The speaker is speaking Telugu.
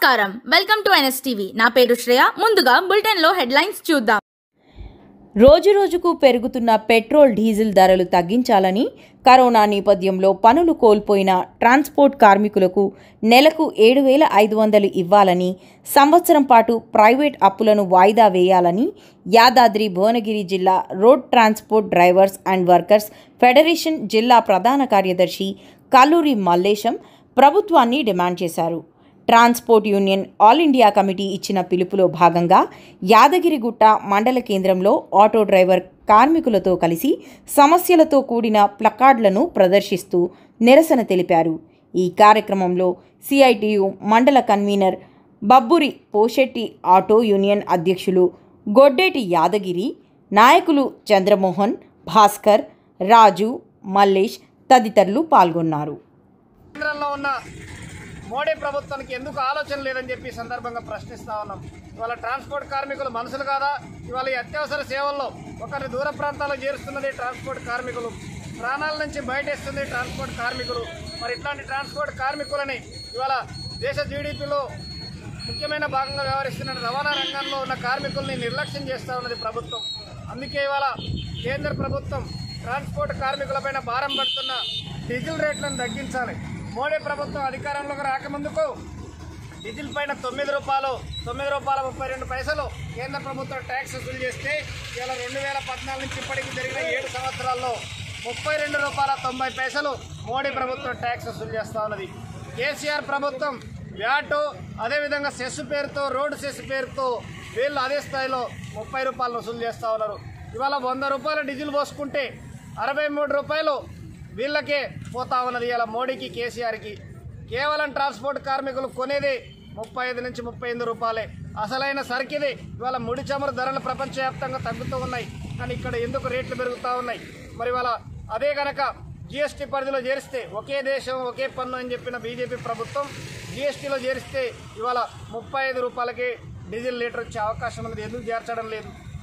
నమస్కారం వెల్కమ్ టు ఎన్ఎస్టీవీ నా పేరు శ్రేయ ముందుగా బులెటిన్లో హెడ్లైన్స్ చూద్దాం రోజురోజుకు పెరుగుతున్న పెట్రోల్ డీజిల్ ధరలు తగ్గించాలని కరోనా నేపథ్యంలో పనులు కోల్పోయిన ట్రాన్స్పోర్ట్ కార్మికులకు నెలకు ఏడు వేల ఐదు వందలు ఇవ్వాలని సంవత్సరం పాటు ప్రైవేట్ అప్పులను వాయిదా వేయాలని యాదాద్రి భువనగిరి జిల్లా road transport drivers and workers federation జిల్లా ప్రధాన కార్యదర్శి కల్లూరి మల్లేశం ప్రభుత్వాన్ని డిమాండ్ చేశారు transport union all India committee ఇచ్చిన పిలుపులో భాగంగా యాదగిరిగుట్ట మండల కేంద్రంలో ఆటో డ్రైవర్ కార్మికులతో కలిసి సమస్యలతో కూడిన ప్లకార్డులను ప్రదర్శిస్తూ నిరసన తెలిపారు ఈ కార్యక్రమంలో సిఐటియు మండల convener Babburi Poshetti auto union అధ్యక్షులు గొడ్డేటి యాదగిరి నాయకులు చంద్రమోహన్ భాస్కర్ రాజు మల్లేష్ తదితరులు పాల్గొన్నారు కేంద్రంలో ఉన్న మోడీ ప్రభుత్వానికి ఎందుకు ఆలోచన లేదని చెప్పి ఈ సందర్భంగా ప్రశ్నిస్తా ఉన్నాం ఇవాళ ట్రాన్స్పోర్ట్ కార్మికులు మనుషులు కాదా ఇవాళ ఈ అత్యవసర సేవల్లో ఒకరిని దూర ప్రాంతాల్లో చేరుస్తున్నది ట్రాన్స్పోర్ట్ కార్మికులు ప్రాణాల నుంచి బయటేస్తుంది ట్రాన్స్పోర్ట్ కార్మికులు మరి ఇట్లాంటి ట్రాన్స్పోర్ట్ కార్మికులని ఇవాళ దేశ జీడిపిలో ముఖ్యమైన భాగంగా వ్యవహరిస్తున్న రవాణా రంగంలో ఉన్న కార్మికుల్ని నిర్లక్ష్యం చేస్తూ ఉన్నది ప్రభుత్వం అందుకే ఇవాళ కేంద్ర ప్రభుత్వం ట్రాన్స్పోర్ట్ కార్మికులపైన భారం పడుతున్న డీజిల్ రేట్లను తగ్గించాలి మోడీ ప్రభుత్వం అధికారంలోకి రాకముందుకు డీజిల్ పైన తొమ్మిది రూపాయలు తొమ్మిది రూపాయల ముప్పై రెండు పైసలు కేంద్ర ప్రభుత్వం ట్యాక్స్ వసూలు చేస్తే ఇలా రెండు వేల పద్నాలుగు నుంచి ఇప్పటికి జరిగిన ఏడు సంవత్సరాల్లో ముప్పై రెండు రూపాయల తొంభై పైసలు మోడీ ప్రభుత్వం ట్యాక్స్ వసూలు చేస్తూ ఉన్నది కేసీఆర్ ప్రభుత్వం వ్యాటు అదేవిధంగా సెస్ పేరుతో రోడ్డు సెస్ పేరుతో వీళ్ళు అదే స్థాయిలో ముప్పై రూపాయలు వసూలు చేస్తూ ఉన్నారు ఇవాళ వంద రూపాయల డీజిల్ పోసుకుంటే అరవై మూడు రూపాయలు వీళ్ళకే పోతా ఉన్నది ఇలా మోడీకి కేసీఆర్కి కేవలం ట్రాన్స్పోర్ట్ కార్మికులు కొనేది ముప్పై ఐదు నుంచి ముప్పై ఎనిమిది రూపాయలే అసలైన సరికిది ఇవాళ ముడి చమురు ధరలు ప్రపంచవ్యాప్తంగా తగ్గుతూ ఉన్నాయి కానీ ఇక్కడ ఎందుకు రేట్లు పెరుగుతూ ఉన్నాయి మరి ఇవాళ అదే గనక జిఎస్టీ పరిధిలో చేరిస్తే ఒకే దేశం ఒకే పన్ను అని చెప్పిన బీజేపీ ప్రభుత్వం జిఎస్టీలో చేరిస్తే ఇవాళ ముప్పై ఐదు రూపాయలకి డీజిల్ లీటర్ వచ్చే అవకాశం ఉన్నది ఎందుకు చేర్చడం లేదు